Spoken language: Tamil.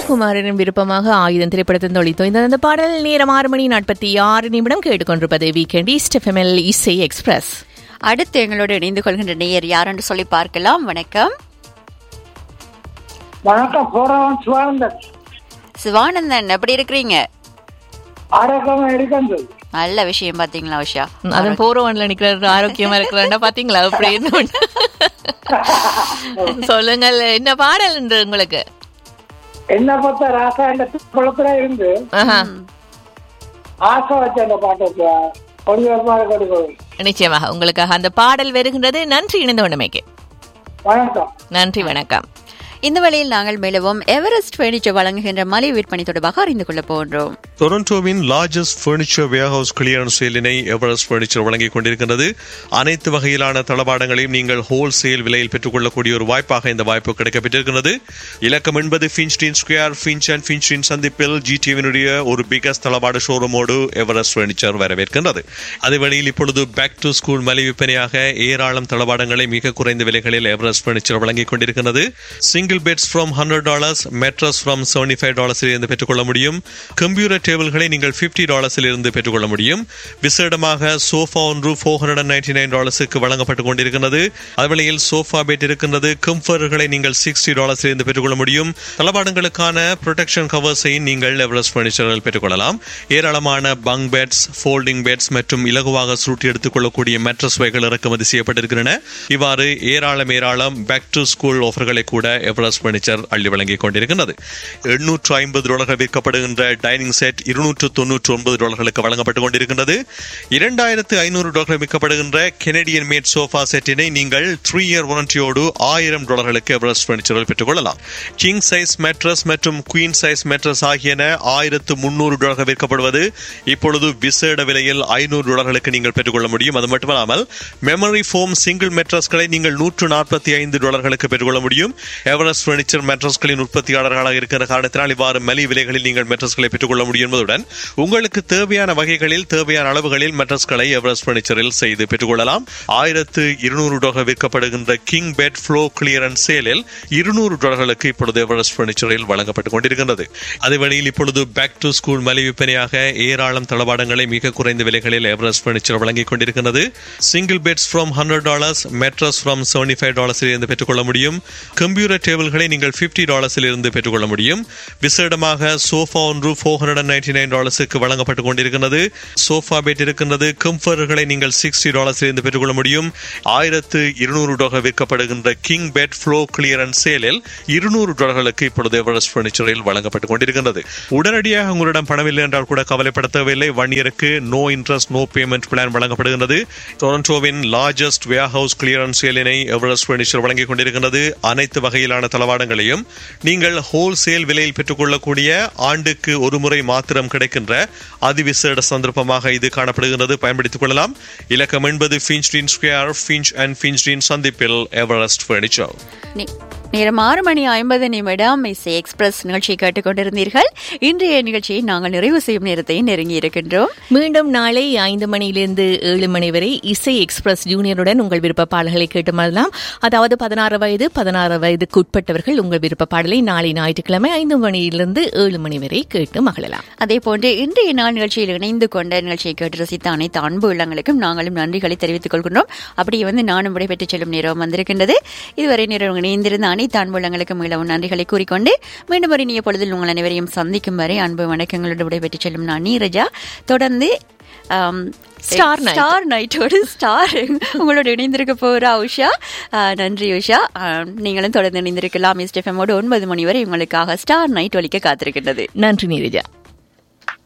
ராஜ்குமாரின் விருப்பமாக ஆயுதம் திரைப்படத்தின் தொழித்தோ இந்த அந்த பாடல் நேரம் ஆறு மணி நாற்பத்தி ஆறு நிமிடம் கேட்டுக்கொண்டிருப்பது வீக்கெண்ட் ஈஸ்ட் எஃப்எம்எல் இசை எக்ஸ்பிரஸ் அடுத்து எங்களோடு இணைந்து கொள்கின்ற நேயர் யார் என்று சொல்லி பார்க்கலாம் வணக்கம் வணக்கம் போறவன் சிவானந்தன் சிவானந்தன் எப்படி இருக்கிறீங்க ஆரோக்கியமா இருக்கிறது நல்ல விஷயம் பாத்தீங்களா உஷா அதன் போறவன்ல நிக்கிறாரு ஆரோக்கியமா இருக்கிறாண்டா பாத்தீங்களா அப்படி இருந்தோம் சொல்லுங்கள் என்ன பாடல் என்று உங்களுக்கு என்ன பார்த்தா ராசா என்ற குளத்துல இருந்து ஆஹா. ஆசை வச்ச அந்த பாட்டுக்கு ஒளிபரப்பாக கொடுக்கும் நிச்சயமாக உங்களுக்காக அந்த பாடல் வருகின்றது நன்றி இணைந்த உடமைக்கு வணக்கம் நன்றி வணக்கம் இந்த வேளையில் நாங்கள் மேலவும் எவரெஸ்ட் ஃபர்னிச்சர் வழங்குகின்ற மலிவு விற்பனை தொடர்பாக அறிந்து கொள்ள போன்றோம் டொரண்டோவின் லார்ஜஸ்ட் ஃபர்னிச்சர் வேர்ஹவுஸ் கிளியரன்ஸ் சேலினை எவரெஸ்ட் ஃபர்னிச்சர் வழங்கிக் கொண்டிருக்கின்றது அனைத்து வகையிலான தளபாடங்களையும் நீங்கள் ஹோல்சேல் விலையில் பெற்றுக்கொள்ளக்கூடிய ஒரு வாய்ப்பாக இந்த வாய்ப்பு கிடைக்கப்பட்டிருக்கிறது இலக்கம் என்பது ஃபின்ஸ்டீன் ஸ்கொயர் ஃபின்ச் அண்ட் ஃபின்ஸ்டீன் சந்திப்பில் ஜிடிவினுடைய ஒரு பிகஸ்ட் தளபாட ஷோரூமோடு எவரெஸ்ட் ஃபர்னிச்சர் வரவேற்கின்றது அதே வழியில் இப்பொழுது பேக் டு ஸ்கூல் மலிவு விற்பனையாக ஏராளம் தளபாடங்களை மிக குறைந்த விலைகளில் எவரெஸ்ட் ஃபர்னிச்சர் வழங்கிக் கொண்டிருக்கிறது single beds from hundred dollars mattress from seventy five டாலர்ஸில் இருந்து பெற்றுக்கொள்ள முடியும் கம்ப்யூட்டர் டேபிள்களை நீங்கள் ஃபிஃப்டி டாலர்ஸில் இருந்து பெற்றுக்கொள்ள முடியும் விசேடமாக சோஃபா ஒன்று four hundred and ninety nine டாலர்ஸுக்கு வழங்கப்பட்டுக் கொண்டிருக்கிறது அதுவேளையில் சோஃபா பெட் இருக்கின்றது கம்ஃபர்களை நீங்கள் சிக்ஸ்டி டாலர்ஸில் இருந்து பெற்றுக்கொள்ள முடியும் தளபாடங்களுக்கான ப்ரொடெக்ஷன் கவர்ஸை நீங்கள் எவரெஸ்ட் பர்னிச்சரில் பெற்றுக்கொள்ளலாம் ஏராளமான பங் பெட்ஸ் ஃபோல்டிங் பெட்ஸ் மற்றும் இலகுவாக சுருட்டி எடுத்துக்கொள்ளக்கூடிய மெட்ரஸ் வகைகள் இறக்குமதி செய்யப்பட்டிருக்கின்றன இவ்வாறு ஏராளம் ஏராளம் பேக் டு ஸ்கூல் ஆஃபர்களை கூட எவரெஸ்ட் பர்னிச்சர் அள்ளி வழங்கிக் கொண்டிருக்கிறது எண்ணூற்று ஐம்பது டாலர்கள் விற்கப்படுகின்ற டைனிங் செட் இருநூற்று தொன்னூற்று ஒன்பது டாலர்களுக்கு வழங்கப்பட்டுக் கொண்டிருக்கின்றது இரண்டாயிரத்து ஐநூறு டாலர்கள் விற்கப்படுகின்ற கெனடியன் மேட் சோஃபா செட்டினை நீங்கள் த்ரீ இயர் வாரண்டியோடு ஆயிரம் டாலர்களுக்கு எவரெஸ்ட் பர்னிச்சரில் பெற்றுக்கொள்ளலாம் கிங் சைஸ் மேட்ரஸ் மற்றும் குயின் சைஸ் மேட்ரஸ் ஆகியன ஆயிரத்து முன்னூறு டாலர்கள் விற்கப்படுவது இப்பொழுது விசேட விலையில் ஐநூறு டாலர்களுக்கு நீங்கள் பெற்றுக்கொள்ள முடியும் அது மட்டுமல்லாமல் மெமரி ஃபோம் சிங்கிள் மெட்ரஸ்களை நீங்கள் நூற்று நாற்பத்தி ஐந்து டாலர்களுக்கு பெற்றுக்கொள்ள முடியும் எவரெஸ்ட் பர்னிச்சர் மெட்ரஸ்களின் உற்பத்தியாளர்களாக இருக்கிற காரணத்தினால் இவ்வாறு மலி விலைகளில் நீங்கள் மெட்ரஸ்களை பெற்றுக்கொள்ள முடியும் என்பதுடன் உங்களுக்கு தேவையான வகைகளில் தேவையான அளவுகளில் மெட்ரஸ்களை எவரெஸ்ட் பர்னிச்சரில் செய்து பெற்றுக்கொள்ளலாம் ஆயிரத்து இருநூறு டாலர் விற்கப்படுகின்ற கிங் பெட் ஃப்ளோ கிளியரன்ஸ் சேலில் இருநூறு டாலர்களுக்கு இப்பொழுது எவரெஸ்ட் பர்னிச்சரில் வழங்கப்பட்டுக் கொண்டிருக்கின்றது அதே வழியில் இப்பொழுது பேக் டு ஸ்கூல் மலி விற்பனையாக ஏராளம் தளபாடங்களை மிக குறைந்த விலைகளில் எவரெஸ்ட் பர்னிச்சர் வழங்கிக் கொண்டிருக்கிறது single beds from hundred dollars mattress from seventy five டாலர்ஸில் இருந்து பெற்றுக்கொள்ள முடியும் கம்ப்யூட்டர் டேபிள்களை நீங்கள் பிப்டி டாலர்ஸில் இருந்து பெற்றுக்கொள்ள முடியும் விசேடமாக சோஃபா ஒன்று four hundred and ninety nine டாலர்ஸுக்கு வழங்கப்பட்டுக் கொண்டிருக்கிறது சோஃபா பெட் இருக்கின்றது கம்ஃபர்களை நீங்கள் சிக்ஸ்டி டாலர்ஸில் இருந்து பெற்றுக்கொள்ள முடியும் ஆயிரத்து இருநூறு டாலர் விற்கப்படுகின்ற கிங் பெட் ஃப்ளோ கிளியரன்ஸ் சேலில் இருநூறு டாலர்களுக்கு இப்பொழுது எவரெஸ்ட் பர்னிச்சரில் வழங்கப்பட்டுக் கொண்டிருக்கின்றது உடனடியாக உங்களிடம் பணமில்லை என்றால் கூட கவலைப்பட தேவையில்லை ஒன் இயருக்கு no interest no payment plan வழங்கப்படுகின்றது டொரண்டோவின் லார்ஜஸ்ட் வேர் ஹவுஸ் கிளியரன்ஸ் சேலினை எவரெஸ்ட் பர்னிச்சர் வழங்கிக் கொண்டிருக்கின்றது அனைத்து வகையிலான தளவாடங்களையும் நீங்கள் ஹோல்சேல் விலையில் பெற்றுக்கொள்ளக்கூடிய ஆண்டுக்கு ஒரு முறை மாத்திரம் கிடைக்கின்ற அதிவிசேட சந்தர்ப்பமாக இது காணப்படுகின்றது பயன்படுத்திக் கொள்ளலாம் இலக்கம் என்பது ஃபின்ச்டின் ஸ்கொயர் ஃபின்ச் அண்ட் ஃபின்ச்டின் சந்திப்பில் எவரெஸ்ட் பர்னிச்சர் நே- நேரம் ஆறு மணி ஐம்பது நிமிடம் இசை எக்ஸ்பிரஸ் நிகழ்ச்சியை கேட்டுக்கொண்டிருந்தீர்கள் இன்றைய நிகழ்ச்சியை நாங்கள் நிறைவு செய்யும் நேரத்தை நெருங்கி இருக்கின்றோம் மீண்டும் நாளை ஐந்து மணியிலிருந்து ஏழு மணி வரை இசை எக்ஸ்பிரஸ் ஜூனியருடன் உங்கள் விருப்ப பாடல்களை கேட்டு மறலாம் அதாவது பதினாறு வயது பதினாறு வயதுக்குட்பட்டவர்கள் உங்கள் விருப்ப பாடலை நாளை ஞாயிற்றுக்கிழமை ஐந்து மணியிலிருந்து ஏழு மணி வரை கேட்டு மகிழலாம் அதே போன்று இன்றைய நாள் நிகழ்ச்சியில் இணைந்து கொண்ட நிகழ்ச்சியை கேட்டு ரசித்த அனைத்து அன்பு உள்ளங்களுக்கும் நாங்களும் நன்றிகளை தெரிவித்துக் கொள்கின்றோம் அப்படியே வந்து நானும் விடைபெற்றுச் செல்லும் நேரம் வந்திருக்கின்றது இதுவரை நேரம் இணைந்திருந்த அனைத்து அன்பு உள்ளங்களுக்கும் மீளவும் நன்றிகளை கூறிக்கொண்டு மீண்டும் ஒரு இனிய பொழுதில் உங்கள் அனைவரையும் சந்திக்கும் வரை அன்பு வணக்கங்களோடு விடைபெற்றுச் செல்லும் நான் நீரஜா தொடர்ந்து ஆம், Star Night. ஸ்டார் நைட்டோடு ஸ்டார் உங்களோட இணைந்திருக்க போறா உஷா ஆ, நன்றி உஷா ஆ, நீங்களும் தொடர்ந்து இணைந்திருக்கலாம் எஸ்டிஎஃப்எம்மோடு ஒன்பது மணி வரை உங்களுக்காக ஸ்டார் நைட் ஒலிக்க காத்திருக்கின்றது நன்றி நீரஜா